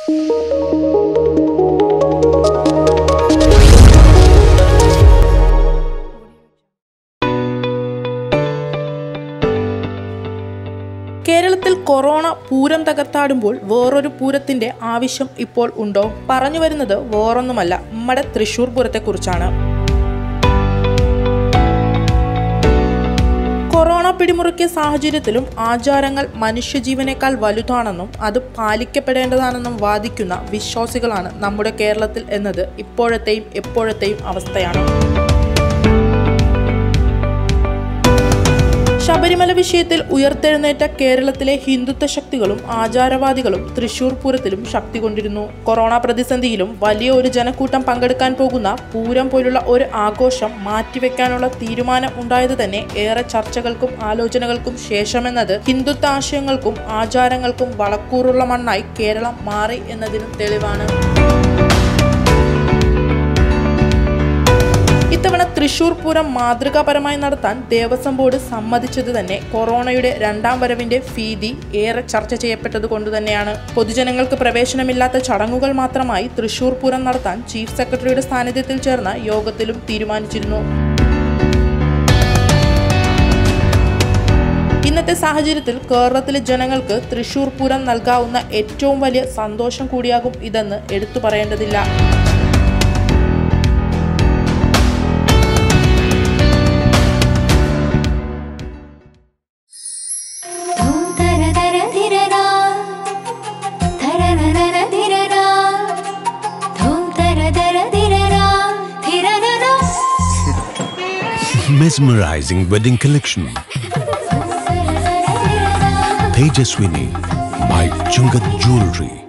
കേരളത്തിൽ കൊറോണ പൂരം തകർത്താടുമ്പോൾ വേറൊരു പൂരത്തിന്റെ ആവശ്യം ഇപ്പോൾ ഉണ്ടോ പറഞ്ഞു വരുന്നത് വേറൊന്നുമല്ല നമ്മുടെ തൃശൂർ പൂരത്തെക്കുറിച്ചാണ് കൊറോണ പിടിമുറുക്കിയ സാഹചര്യത്തിലും ആചാരങ്ങൾ മനുഷ്യജീവനേക്കാൾ വലുതാണെന്നും അത് പാലിക്കപ്പെടേണ്ടതാണെന്നും വാദിക്കുന്ന വിശ്വാസികളാണ് നമ്മുടെ കേരളത്തിൽ എന്നത് ഇപ്പോഴത്തെയും എപ്പോഴത്തെയും അവസ്ഥയാണ് ശബരിമല വിഷയത്തിൽ ഉയർത്തെഴുന്നേറ്റ കേരളത്തിലെ ഹിന്ദുത്വ ശക്തികളും ആചാരവാദികളും തൃശൂർ പൂരത്തിലും ശക്തി കൊണ്ടിരുന്നു കൊറോണ പ്രതിസന്ധിയിലും വലിയ ഒരു ജനക്കൂട്ടം പങ്കെടുക്കാൻ പോകുന്ന പൂരം പോലുള്ള ഒരു ആഘോഷം മാറ്റിവെക്കാനുള്ള തീരുമാനം ഉണ്ടായത് തന്നെ ഏറെ ചർച്ചകൾക്കും ആലോചനകൾക്കും ശേഷമെന്നത് ഹിന്ദുത്വ ആശയങ്ങൾക്കും ആചാരങ്ങൾക്കും വളക്കൂറുള്ള മണ്ണായി കേരളം മാറി എന്നതിനും തെളിവാണ് ഇത്തവണ തൃശൂർ പൂരം മാതൃകാപരമായി നടത്താൻ ദേവസ്വം ബോർഡ് സമ്മതിച്ചത് തന്നെ കൊറോണയുടെ രണ്ടാം വരവിന്റെ ഭീതി ഏറെ ചർച്ച ചെയ്യപ്പെട്ടത് കൊണ്ട് തന്നെയാണ് പൊതുജനങ്ങൾക്ക് പ്രവേശനമില്ലാത്ത ചടങ്ങുകൾ മാത്രമായി തൃശൂർ പൂരം നടത്താൻ ചീഫ് സെക്രട്ടറിയുടെ സാന്നിധ്യത്തിൽ ചേർന്ന യോഗത്തിലും തീരുമാനിച്ചിരുന്നു ഇന്നത്തെ സാഹചര്യത്തിൽ കേരളത്തിലെ ജനങ്ങൾക്ക് തൃശൂർ പൂരം നൽകാവുന്ന ഏറ്റവും വലിയ സന്തോഷം കൂടിയാകും ഇതെന്ന് എടുത്തു പറയേണ്ടതില്ല ധൂം തര തര ധിരരാ ധരരരര ധിരരാ ധൂം തര തര ധിരരാ ധിരരരാ Mesmerizing wedding collection. Tejaswini by Chungat Jewelry.